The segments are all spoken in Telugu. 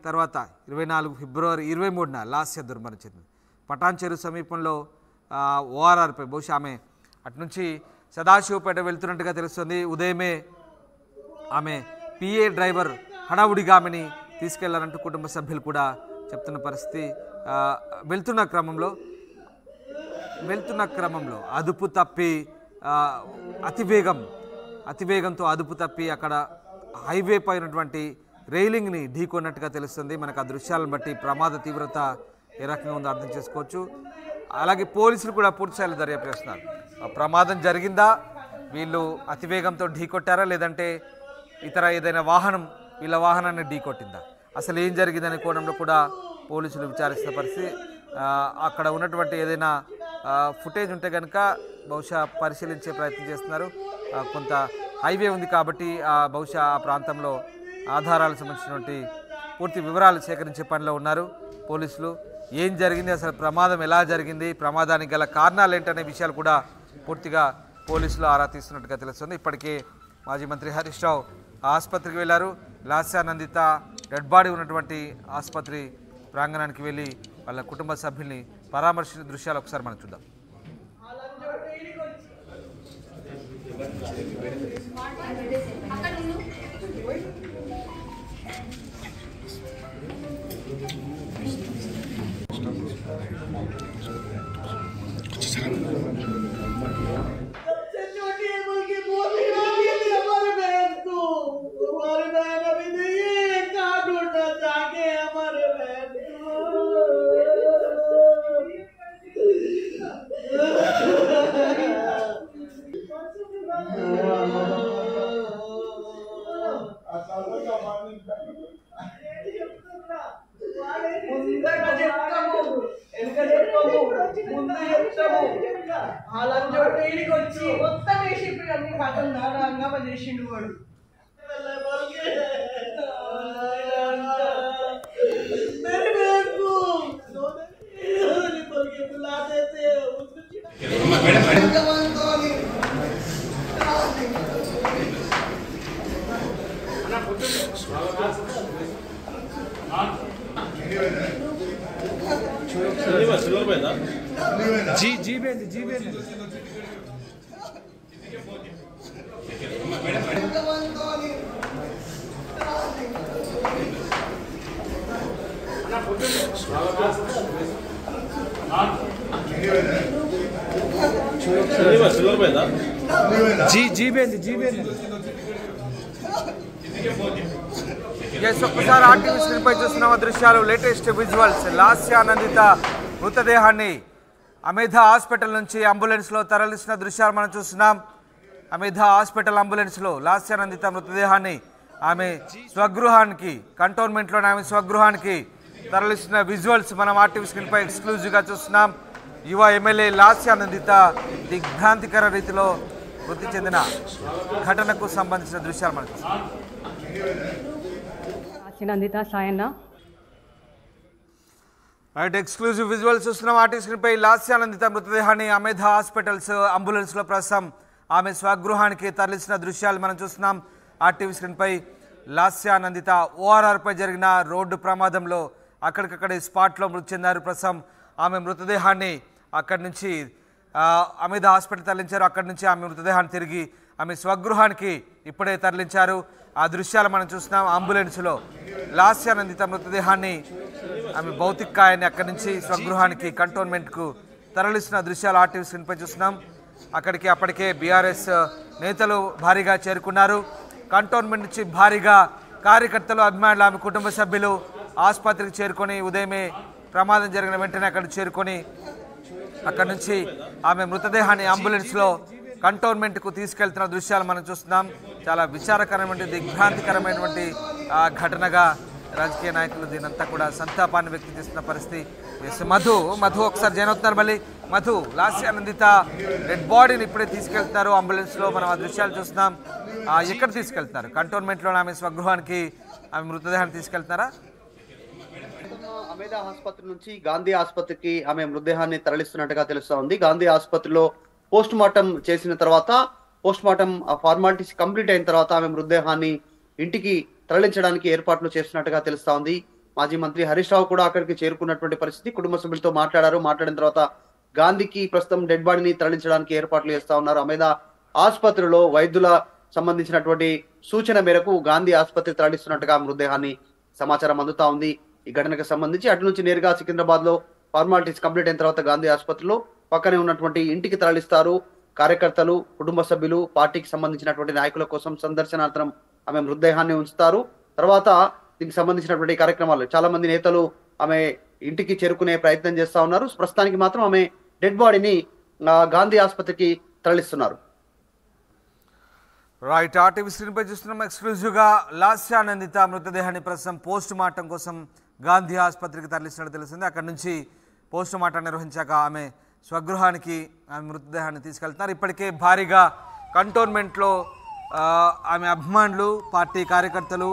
తర్వాత ఇరవై నాలుగు ఫిబ్రవరి ఇరవై మూడున లాస్య దుర్మరణించింది పటాన్ చెరువు సమీపంలో ఆ, ఓఆర్ఆర్పై బహుశా ఆమె అటు నుంచి సదాశివపేట వెళ్తున్నట్టుగా తెలుస్తుంది ఉదయమే ఆమె పిఏ డ్రైవర్ హడావుడిగా ఆమెని తీసుకెళ్లారంటూ కుటుంబ సభ్యులు కూడా చెప్తున్న పరిస్థితి ఆ, వెళ్తున్న క్రమంలో వెళ్తున్న క్రమంలో అదుపు తప్పి ఆ, అతివేగం అతివేగంతో అదుపు తప్పి అక్కడ హైవే పైనటువంటి రైలింగ్ని ఢీకొన్నట్టుగా తెలుస్తుంది మనకు ఆ దృశ్యాలను బట్టి ప్రమాద తీవ్రత ఏ రకంగా ఉందో అర్థం చేసుకోవచ్చు అలాగే పోలీసులు కూడా పూర్తిస్థాయిలో దర్యాప్తు చేస్తున్నారు ఆ ప్రమాదం జరిగిందా వీళ్ళు అతివేగంతో ఢీకొట్టారా లేదంటే ఇతర ఏదైనా వాహనం వీళ్ళ వాహనాన్ని ఢీకొట్టిందా అసలు ఏం జరిగిందనే కోణంలో కూడా పోలీసులు విచారిస్తున్న పరిస్థితి ఆ, అక్కడ ఉన్నటువంటి ఏదైనా ఆ, ఫుటేజ్ ఉంటే కనుక బహుశా పరిశీలించే ప్రయత్నం చేస్తున్నారు ఆ, కొంత హైవే ఉంది కాబట్టి ఆ, బహుశా ఆ ప్రాంతంలో ఆధారాలకు సంబంధించినటువంటి పూర్తి వివరాలు సేకరించే పనిలో ఉన్నారు పోలీసులు ఏం జరిగింది అసలు ప్రమాదం ఎలా జరిగింది ప్రమాదానికి గల కారణాలు ఏంటనే విషయాలు కూడా పూర్తిగా పోలీసులు ఆరా తీస్తున్నట్టుగా తెలుస్తుంది ఇప్పటికే మాజీ మంత్రి హరీష్ రావు ఆ ఆసుపత్రికి వెళ్ళారు లాస్యానందిత డెడ్ బాడీ ఉన్నటువంటి ఆసుపత్రి ప్రాంగణానికి వెళ్ళి వాళ్ళ కుటుంబ సభ్యుల్ని పరామర్శించిన దృశ్యాలు ఒకసారి మనం చూద్దాం सबसे छोटी उम्र की बोली रही थी हमारे बहन को हमारी बहन अभी नहीं है कहाँ ढूंढना चाहे हमारे बहन ముందర చెప్తాము వెనక చెప్తాము ముందు చెప్తాము వాళ్ళని చోటు ఈడికి వచ్చి మొత్తం వేసి ఇప్పుడు అన్ని కథలు నాడంగా చేసిండు వాడు मेरी बहन को बोल के बुलाते थे उसको జీ జీబేంది జీబేంది జీ జీబేంది జీబేంది ఎస్ ఒక్కసారి ఆర్టీవీ స్క్రీన్ పై చూస్తున్నాం ఆ దృశ్యాలు లేటెస్ట్ విజువల్స్ లాస్యానందిత మృతదేహాన్ని అమేధ హాస్పిటల్ నుంచి అంబులెన్స్లో తరలిస్తున్న దృశ్యాలు మనం చూస్తున్నాం అమేధ హాస్పిటల్ అంబులెన్స్లో లాస్యానందిత మృతదేహాన్ని ఆమె స్వగృహానికి కంటోన్మెంట్లోని ఆమె స్వగృహానికి తరలిస్తున్న విజువల్స్ మనం ఆర్టీవీ స్క్రీన్ పై ఎక్స్క్లూజివ్గా చూస్తున్నాం యువ ఎమ్మెల్యే లాస్యానందిత దిగ్భ్రాంతికర రీతిలో మృతి చెందిన ఘటనకు సంబంధించిన దృశ్యాలు మనం చూస్తున్నాం Nanditha Sayanna right exclusive visuals చూస్తున్నాం ఆర్టీ స్క్రీన్పై లాస్యానందిత మృతదేహాన్ని అమేధ హాస్పిటల్స్ అంబులెన్స్లో ప్రస్తుతం ఆమె స్వగృహానికి తరలిసిన దృశ్యాలు మనం చూస్తున్నాం ఆర్టీవీ స్క్రీన్పై లాస్యానందిత ఓఆర్ఆర్పై జరిగిన రోడ్డు ప్రమాదంలో అక్కడికక్కడే స్పాట్లో మృతి చెందారు ప్రస్తుతం ఆమె మృతదేహాన్ని అక్కడి నుంచి ఆ, అమేధ హాస్పిటల్ తరలించారు అక్కడి నుంచి ఆమె మృతదేహాన్ని తిరిగి ఆమె స్వగృహానికి ఇప్పుడే తరలించారు ఆ దృశ్యాలు మనం చూస్తున్నాం అంబులెన్స్లో లాస్యానందిత మృతదేహాన్ని ఆమె భౌతిక కాయాన్ని అక్కడి నుంచి స్వగృహానికి కంటోన్మెంట్కు తరలిస్తున్న దృశ్యాలు ఆర్టీవీ స్క్రీన్పై చూస్తున్నాం అక్కడికి అప్పటికే బీఆర్ఎస్ నేతలు భారీగా చేరుకున్నారు కంటోన్మెంట్ నుంచి భారీగా కార్యకర్తలు అభిమానులు ఆమె కుటుంబ సభ్యులు ఆసుపత్రికి చేరుకొని ఉదయమే ప్రమాదం జరిగిన వెంటనే అక్కడికి చేరుకొని అక్కడ నుంచి ఆమె మృతదేహాన్ని అంబులెన్స్లో కంటోన్మెంట్కు తీసుకెళ్తున్న దృశ్యాలు మనం చూస్తున్నాం చాలా విచారకరమైన దిగ్భ్రాంతికరమైనటువంటి ఆ, ఘటనగా రాజకీయ నాయకులు దీనంతా కూడా సంతాపాన్ని వ్యక్తం చేస్తున్న పరిస్థితి ఎస్ మధు మధు ఒకసారి జాయిన్ అవుతున్నారు మళ్ళీ మధు లాస్యానందిత డెడ్ బాడీని ఇప్పుడే తీసుకెళ్తున్నారు అంబులెన్స్లో మనం ఆ దృశ్యాలు చూస్తున్నాం ఆ, ఎక్కడ తీసుకెళ్తున్నారు కంటోన్మెంట్లో ఆమె స్వగృహానికి ఆమె మృతదేహాన్ని తీసుకెళ్తున్నారా అమేద ఆసుపత్రి నుంచి గాంధీ ఆసుపత్రికి ఆమె మృతదేహాన్ని తరలిస్తున్నట్టుగా తెలుస్తా ఉంది గాంధీ ఆసుపత్రిలో పోస్ట్ మార్టం చేసిన తర్వాత పోస్ట్ మార్టం ఫార్మాలిటీస్ కంప్లీట్ అయిన తర్వాత ఆమె మృతదేహాన్ని ఇంటికి తరలించడానికి ఏర్పాట్లు చేస్తున్నట్టుగా తెలుస్తా ఉంది మాజీ మంత్రి హరీష్ రావు కూడా అక్కడికి చేరుకున్నటువంటి పరిస్థితి కుటుంబ సభ్యులతో మాట్లాడారు మాట్లాడిన తర్వాత గాంధీకి ప్రస్తుతం డెడ్ బాడీని తరలించడానికి ఏర్పాట్లు చేస్తా ఉన్నారు అమేద ఆసుపత్రిలో వైద్యుల సంబంధించినటువంటి సూచన మేరకు గాంధీ ఆసుపత్రి తరలిస్తున్నట్టుగా మృతదేహాన్ని సమాచారం అందుతా ఉంది ఈ ఘటనకు సంబంధించి అటు నుంచి నేరుగా సికింద్రాబాద్ లో ఫార్మాలిటీస్ కంప్లీట్ అయిన తర్వాత గాంధీ ఆసుపత్రిలో పక్కనే ఉన్నటువంటి ఇంటికి తరలిస్తారు కార్యకర్తలు కుటుంబ సభ్యులు పార్టీకి సంబంధించినటువంటి నాయకుల కోసం సందర్శనార్థం ఆమె మృతదేహాన్ని ఉంచుతారు తర్వాత దీనికి సంబంధించినటువంటి కార్యక్రమాలు చాలా మంది నేతలు ఆమె ఇంటికి చేరుకునే ప్రయత్నం చేస్తా ఉన్నారు ప్రస్తుతానికి మాత్రం ఆమె డెడ్ బాడీని ఆ, గాంధీ ఆసుపత్రికి తరలిస్తున్నారు రైట్ ఆర్టీవీ స్క్రీన్పై చూస్తున్నాం ఎక్స్క్లూజివ్గా లాస్యానందిత మృతదేహాన్ని ప్రస్తుతం పోస్ట్ మార్టం కోసం గాంధీ ఆసుపత్రికి తరలిస్తున్నట్టు తెలిసింది అక్కడి నుంచి పోస్ట్ మార్టం నిర్వహించాక ఆమె స్వగృహానికి ఆమె మృతదేహాన్ని తీసుకెళ్తున్నారు ఇప్పటికే భారీగా కంటోన్మెంట్లో ఆ, ఆమె అభిమానులు పార్టీ కార్యకర్తలు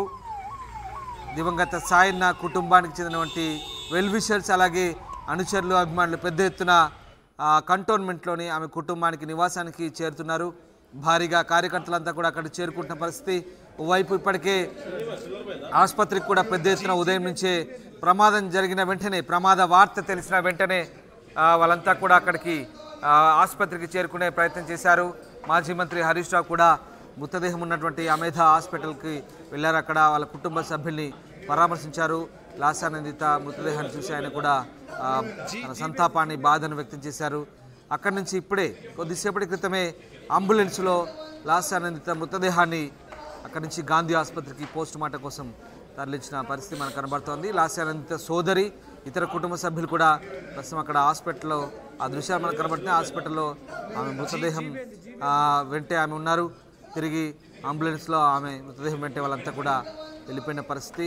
దివంగత సాయన్న కుటుంబానికి చెందినటువంటి వెల్ విషర్స్ అలాగే అనుచరులు అభిమానులు పెద్ద ఎత్తున ఆ, కంటోన్మెంట్లోని ఆమె కుటుంబానికి నివాసానికి చేరుతున్నారు భారీగా కార్యకర్తలంతా కూడా అక్కడ చేరుకుంటున్న పరిస్థితి ఓవైపు ఇప్పటికే ఆసుపత్రికి కూడా పెద్ద ఎత్తున ఉదయం నుంచే ప్రమాదం జరిగిన వెంటనే ప్రమాద వార్త తెలిసిన వెంటనే ఆ, వాళ్ళంతా కూడా అక్కడికి ఆ, ఆసుపత్రికి చేరుకునే ప్రయత్నం చేశారు మాజీ మంత్రి హరీష్ రావు కూడా మృతదేహం ఉన్నటువంటి అమేధ హాస్పిటల్కి వెళ్ళారు అక్కడ వాళ్ళ కుటుంబ సభ్యుల్ని పరామర్శించారు లాసానందిత మృతదేహాన్ని చూసి ఆయన కూడా ఆ, తన సంతాపాన్ని బాధను వ్యక్తం చేశారు అక్కడి నుంచి ఇప్పుడే కొద్దిసేపటి క్రితమే అంబులెన్స్లో లాసానందిత మృతదేహాన్ని అక్కడి నుంచి గాంధీ ఆసుపత్రికి పోస్ట్ మార్టం కోసం తరలించిన పరిస్థితి మనకు కనబడుతోంది లాస్యానందిత సోదరి ఇతర కుటుంబ సభ్యులు కూడా ప్రస్తుతం అక్కడ హాస్పిటల్లో ఆ దృశ్యాలు మనకు కనబడుతున్నాయి హాస్పిటల్లో ఆమె మృతదేహం ఆ, వెంటే ఆమె ఉన్నారు తిరిగి అంబులెన్స్లో ఆమె మృతదేహం వెంటే వాళ్ళంతా కూడా వెళ్ళిపోయిన పరిస్థితి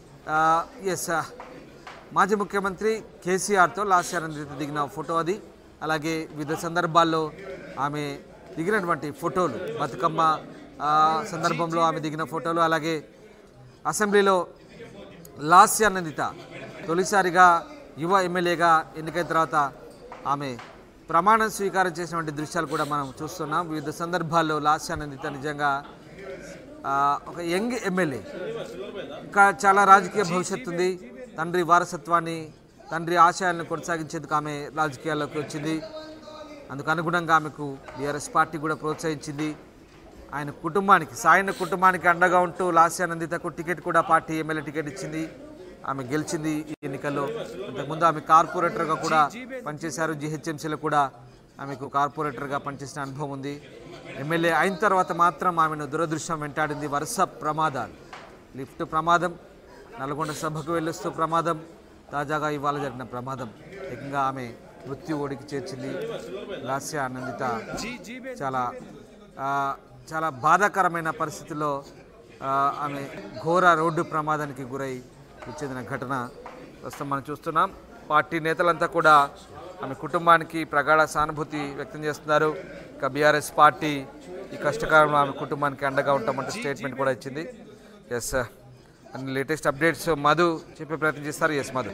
ఎస్ మాజీ ముఖ్యమంత్రి కేసీఆర్తో లాస్యానందిత దిగిన ఫోటో అది అలాగే వివిధ సందర్భాల్లో ఆమె దిగినటువంటి ఫోటోలు బతుకమ్మ ఆ, సందర్భంలో ఆమె దిగిన ఫోటోలు అలాగే అసెంబ్లీలో లాస్యానందిత తొలిసారిగా యువ ఎమ్మెల్యేగా ఎన్నికైన తర్వాత ఆమె ప్రమాణ స్వీకారం చేసినటువంటి దృశ్యాలు కూడా మనం చూస్తున్నాం వివిధ సందర్భాల్లో లాస్యానందిత నిజంగా ఆ, ఒక యంగ్ ఎమ్మెల్యే ఇంకా చాలా రాజకీయ భవిష్యత్తు ఉంది తండ్రి వారసత్వాన్ని తండ్రి ఆశయాలను కొనసాగించేందుకు ఆమె రాజకీయాల్లోకి వచ్చింది అందుకు అనుగుణంగా ఆమెకు బీఆర్ఎస్ పార్టీ కూడా ప్రోత్సహించింది ఆయన కుటుంబానికి సాయన కుటుంబానికి అండగా ఉంటూ లాస్యానందితకు టికెట్ కూడా పార్టీ ఎమ్మెల్యే టికెట్ ఇచ్చింది ఆమె గెలిచింది ఈ ఎన్నికల్లో అంతకుముందు ఆమె కార్పొరేటర్గా కూడా పనిచేశారు జిహెచ్ఎంసీలో కూడా ఆమెకు కార్పొరేటర్గా పనిచేసిన అనుభవం ఉంది ఎమ్మెల్యే అయిన తర్వాత మాత్రం ఆమెను దురదృష్టం వెంటాడింది వరుస ప్రమాదాలు లిఫ్ట్ ప్రమాదం నల్గొండ సభకు వెళ్ళొస్తూ ప్రమాదం తాజాగా ఇవాళ జరిగిన ప్రమాదం ఏకంగా ఆమె మృత్యు ఓడికి చేర్చింది లాస్య ఆనందిత చాలా ఆ, చాలా బాధాకరమైన పరిస్థితుల్లో ఆ, ఆమె ఘోర రోడ్డు ప్రమాదానికి గురై చెందిన ఘటన ప్రస్తుతం మనం చూస్తున్నాం పార్టీ నేతలంతా కూడా ఆమె కుటుంబానికి ప్రగాఢ సానుభూతి వ్యక్తం చేస్తున్నారు ఇక బీఆర్ఎస్ పార్టీ ఈ కష్టకాలంలో ఆమె కుటుంబానికి అండగా ఉంటామంటే స్టేట్మెంట్ కూడా ఇచ్చింది ఎస్ అన్ని లేటెస్ట్ అప్డేట్స్ మధు చెప్పే ప్రయత్నం చేస్తారు ఎస్ మధు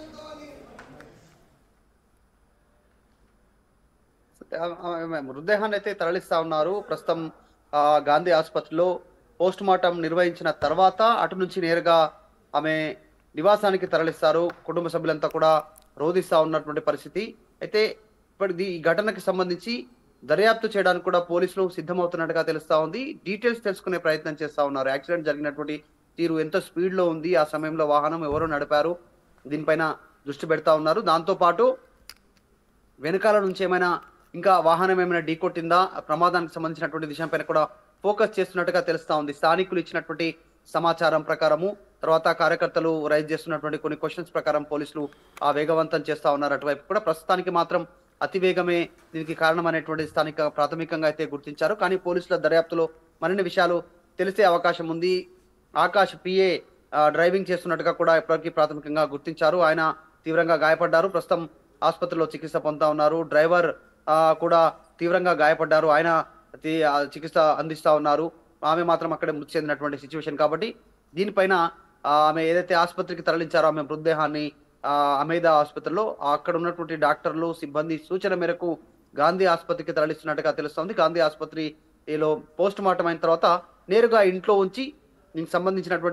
ఆ- ఆమె మృతదేహాన్ని అయితే తరలిస్తా ఉన్నారు ప్రస్తుతం ఆ, గాంధీ ఆసుపత్రిలో పోస్ట్ మార్టం నిర్వహించిన తర్వాత అటు నుంచి నేరుగా ఆమె నివాసానికి తరలిస్తారు కుటుంబ సభ్యులంతా కూడా రోధిస్తా ఉన్నటువంటి పరిస్థితి అయితే ఇప్పటి ఈ ఘటనకు సంబంధించి దర్యాప్తు చేయడానికి కూడా పోలీసులు సిద్ధమవుతున్నట్టుగా తెలుస్తా ఉంది డీటెయిల్స్ తెలుసుకునే ప్రయత్నం చేస్తా ఉన్నారు యాక్సిడెంట్ జరిగినటువంటి తీరు ఎంత స్పీడ్ లో ఉంది ఆ సమయంలో వాహనం ఎవరు నడిపారు దీనిపైన దృష్టి పెడతా ఉన్నారు దాంతో పాటు వెనకాల నుంచి ఏమైనా ఇంకా వాహనం ఏమైనా ఢీకొట్టిందా ఆ ప్రమాదానికి సంబంధించినటువంటి విషయంపైన కూడా ఫోకస్ చేస్తున్నట్టుగా తెలుస్తా ఉంది స్థానికులు ఇచ్చినటువంటి సమాచారం ప్రకారము తర్వాత కార్యకర్తలు రైజ్ చేస్తున్నటువంటి కొన్ని క్వశ్చన్స్ ప్రకారం పోలీసులు ఆ వేగవంతం చేస్తా ఉన్నారు అటువైపు కూడా ప్రస్తుతానికి మాత్రం అతివేగమే దీనికి కారణమైనటువంటి స్థానిక ప్రాథమికంగా అయితే గుర్తించారు కానీ పోలీసుల దర్యాప్తులో మరిన్ని విషయాలు తెలిసే అవకాశం ఉంది ఆకాష్ పిఏ డ్రైవింగ్ చేస్తున్నట్టుగా కూడా ఇప్పటికీ ప్రాథమికంగా గుర్తించారు ఆయన తీవ్రంగా గాయపడ్డారు ప్రస్తుతం ఆసుపత్రిలో చికిత్స పొందుతా ఉన్నారు డ్రైవర్ ఆ, కూడా తీవ్రంగా గాయపడ్డారు ఆయన తి- ఆ, చికిత్స అందిస్తా ఉన్నారు ఆమె మాత్రం అక్కడే మృతి చెందినటువంటి సిచ్యువేషన్ కాబట్టి దీనిపైన ఆ, ఆమె ఏదైతే ఆసుపత్రికి తరలించారో ఆమె మృతదేహాన్ని ఆ, అమేద ఆసుపత్రిలో అక్కడ ఉన్నటువంటి డాక్టర్లు సిబ్బంది సూచన మేరకు గాంధీ ఆసుపత్రికి తరలిస్తున్నట్టుగా తెలుస్తోంది గాంధీ ఆసుపత్రిలో పోస్ట్ మార్టం అయిన తర్వాత నేరుగా ఇంట్లో ఉంచి దీనికి సంబంధించినటువంటి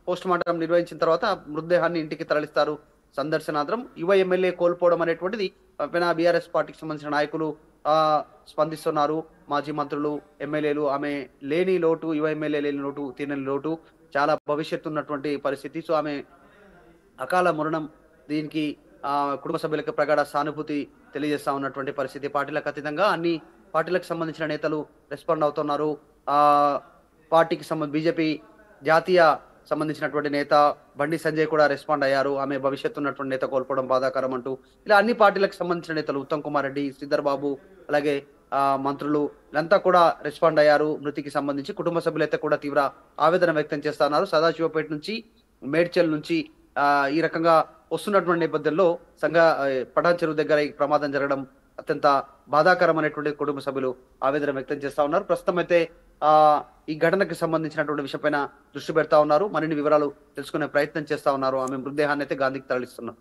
పోస్ట్ మార్టం నిర్వహించిన తర్వాత మృతదేహాన్ని ఇంటికి తరలిస్తారు సందర్శనాంతరం యువ ఎమ్మెల్యే కోల్పోవడం అనేటువంటిది పైన బీఆర్ఎస్ పార్టీకి సంబంధించిన నాయకులు ఆ స్పందిస్తున్నారు మాజీ మంత్రులు ఎమ్మెల్యేలు ఆమె లేని లోటు యువ ఎమ్మెల్యే లేని లోటు తినని లోటు చాలా భవిష్యత్తు ఉన్నటువంటి పరిస్థితి సో ఆమె అకాల మరణం దీనికి ఆ, కుటుంబ సభ్యులకు ప్రగాఢ సానుభూతి తెలియజేస్తా ఉన్నటువంటి పరిస్థితి పార్టీలకు అతీతంగా అన్ని పార్టీలకు సంబంధించిన నేతలు రెస్పాండ్ అవుతున్నారు ఆ పార్టీకి సంబంధ బీజేపీ జాతీయ సంబంధించినటువంటి నేత బండి సంజయ్ కూడా రెస్పాండ్ అయ్యారు ఆమె భవిష్యత్తు ఉన్నటువంటి నేత కోల్పోవడం బాధాకరం అంటూ ఇలా అన్ని పార్టీలకు సంబంధించిన నేతలు ఉత్తమ్ కుమార్ రెడ్డి శ్రీధర్ బాబు అలాగే ఆ, మంత్రులు వీళ్ళంతా కూడా రెస్పాండ్ అయ్యారు మృతికి సంబంధించి కుటుంబ సభ్యులైతే కూడా తీవ్ర ఆవేదన వ్యక్తం చేస్తున్నారు సదాశివపేట నుంచి మేడ్చల్ నుంచి ఆ, ఈ రకంగా వస్తున్నటువంటి నేపథ్యంలో సంఘ ఆ, పటాన్ చెరువు దగ్గర ఈ ప్రమాదం జరగడం అత్యంత బాధాకరం అనేటువంటి కుటుంబ సభ్యులు ఆవేదన వ్యక్తం చేస్తా ఉన్నారు ప్రస్తుతం అయితే ఆ ఈ ఘటనకు సంబంధించినటువంటి విషయంపైన దృష్టి పెడతా ఉన్నారు మరిన్ని వివరాలు తెలుసుకునే ప్రయత్నం చేస్తా ఉన్నారు ఆమె మృతదేహాన్ని అయితే గాంధీకి తరలిస్తున్నారు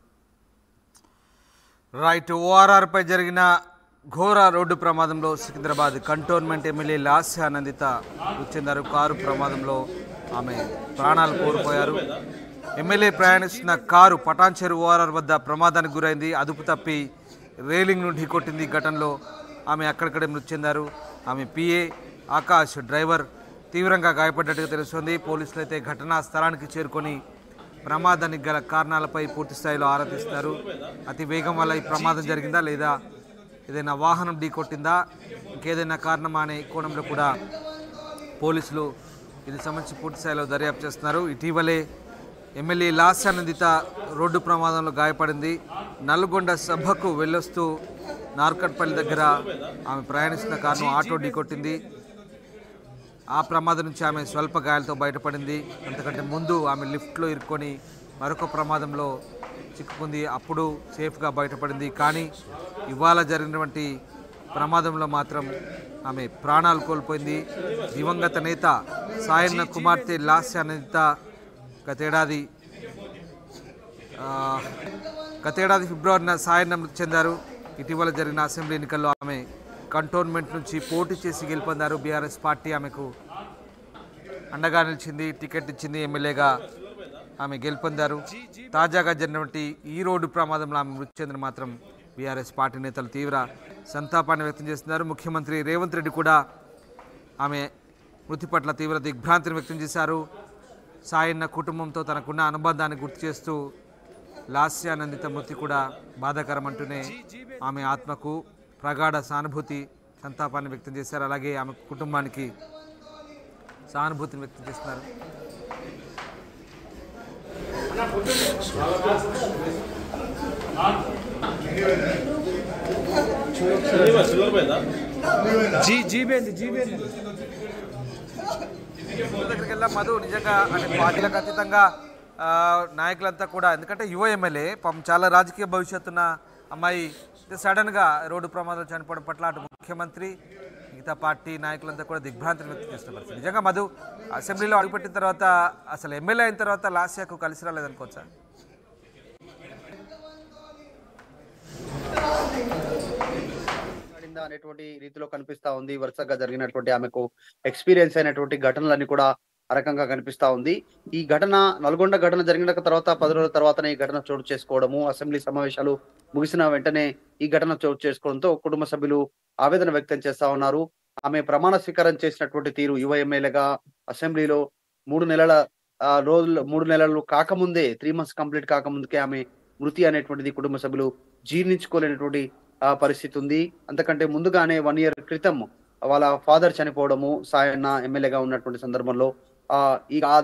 రైట్ ఓఆర్ఆర్పై జరిగిన ఘోర రోడ్డు ప్రమాదంలో సికింద్రాబాద్ కంటోన్మెంట్ ఎమ్మెల్యే లాస్య ఆనందిత మృతి చెందారు కారు ప్రమాదంలో ఆమె ప్రాణాలు కోల్పోయారు ఎమ్మెల్యే ప్రయాణిస్తున్న కారు పటాన్చెరు ఓఆర్ఆర్ వద్ద ప్రమాదానికి గురైంది అదుపు తప్పి రైలింగ్ నుండి కొట్టింది ఈ ఘటనలో ఆమె అక్కడిక్కడే మృతి చెందారు ఆమె పిఏ ఆకాష్ డ్రైవర్ తీవ్రంగా గాయపడ్డట్టుగా తెలుస్తోంది పోలీసులు అయితే ఘటనా స్థలానికి చేరుకొని ప్రమాదానికి గల కారణాలపై పూర్తి స్థాయిలో ఆరా తీస్తారు అతి వేగం వల్ల ఈ ప్రమాదం జరిగిందా లేదా ఏదైనా వాహనం ఢీకొట్టిందా ఇంకేదైనా కారణమా అనే కోణంలో కూడా పోలీసులు ఇది సంబంధించి పూర్తి స్థాయిలో దర్యాప్తు చేస్తున్నారు ఇటీవలే ఎమ్మెల్యే లాస్యానందిత రోడ్డు ప్రమాదంలో గాయపడింది నల్గొండ సభకు వెళ్ళొస్తూ నార్కట్పల్లి దగ్గర ఆమె ప్రయాణిస్తున్న కారును ఆటో ఢీకొట్టింది ఆ ప్రమాదం నుంచి ఆమె స్వల్ప గాయాలతో బయటపడింది అంతకంటే ముందు ఆమె లిఫ్ట్లో ఇరుక్కొని మరొక ప్రమాదంలో చిక్కుకుంది అప్పుడు సేఫ్గా బయటపడింది కానీ ఇవాళ జరిగినటువంటి ప్రమాదంలో మాత్రం ఆమె ప్రాణాలు కోల్పోయింది దివంగత నేత సాయన్న కుమార్తె లాస్య నేత గతేడాది ఆ, గతేడాది ఫిబ్రవరిన సాయన్న మృతి చెందారు ఇటీవల జరిగిన అసెంబ్లీ ఎన్నికల్లో ఆమె కంటోన్మెంట్ నుంచి పోటీ చేసి గెలుపొందారు బీఆర్ఎస్ పార్టీ ఆమెకు అండగా నిలిచింది టికెట్ ఇచ్చింది ఎమ్మెల్యేగా ఆమె గెలుపొందారు తాజాగా జరిగినటువంటి ఈ రోడ్డు ప్రమాదంలో ఆమె మృతి చెందిన మాత్రం బీఆర్ఎస్ పార్టీ నేతలు తీవ్ర సంతాపాన్ని వ్యక్తం చేస్తున్నారు ముఖ్యమంత్రి రేవంత్ రెడ్డి కూడా ఆమె మృతి పట్ల తీవ్ర దిగ్భ్రాంతిని వ్యక్తం చేశారు సాయన్న కుటుంబంతో తనకున్న అనుబంధాన్ని గుర్తు చేస్తూ లాస్యానందిత మృతి కూడా బాధాకరం అంటూనే ఆమె ఆత్మకు ప్రగాఢ సానుభూతి సంతాపాన్ని వ్యక్తం చేశారు అలాగే ఆమె కుటుంబానికి సానుభూతిని వ్యక్తం చేస్తున్నారు జీ జీబేంది జీబేంది యువత దగ్గరికి వెళ్ళాం మధు నిజంగా అంటే పార్టీలకు అతీతంగా ఆ, నాయకులంతా కూడా ఎందుకంటే యువ ఎమ్మెల్యే పాపం చాలా రాజకీయ భవిష్యత్తున్న అమ్మాయి అయితే సడన్గా రోడ్డు ప్రమాదం చనిపోవడం పట్ల అటు ముఖ్యమంత్రి మిగతా పార్టీ నాయకులంతా కూడా దిగ్భ్రాంతిని వ్యక్తం చేస్తున్న పరిస్థితి నిజంగా మధు అసెంబ్లీలో అడుగుపెట్టిన తర్వాత అసలు ఎమ్మెల్యే అయిన తర్వాత లాస్యాకు కలిసి రాలేదనుకోవచ్చా మాట్లాడిందా అనేటువంటి రీతిలో కనిపిస్తా ఉంది వరుసగా జరిగినటువంటి ఆమెకు ఎక్స్పీరియన్స్ అయినటువంటి ఘటనలన్నీ కూడా ఆ రకంగా కనిపిస్తా ఉంది ఈ ఘటన నల్గొండ ఘటన జరిగిన తర్వాత పది రోజుల తర్వాతనే ఈ ఘటన చోటు చేసుకోవడము అసెంబ్లీ సమావేశాలు ముగిసిన వెంటనే ఈ ఘటన చోటు చేసుకోవడంతో కుటుంబ సభ్యులు ఆవేదన వ్యక్తం చేస్తా ఉన్నారు ఆమె ప్రమాణ స్వీకారం చేసినటువంటి తీరు యువ ఎమ్మెల్యేగా అసెంబ్లీలో మూడు నెలల ఆ, రోజులు మూడు నెలలు కాకముందే త్రీ మంత్స్ కంప్లీట్ కాకముందుకే ఆమె మృతి అనేటువంటిది కుటుంబ సభ్యులు జీర్ణించుకోలేనటువంటి ఆ, పరిస్థితి ఉంది అంతకంటే ముందుగానే వన్ ఇయర్ క్రితం వాళ్ళ ఫాదర్ చనిపోవడము సాయన్న ఎమ్మెల్యేగా ఉన్నటువంటి సందర్భంలో ఆ ఈ ఆ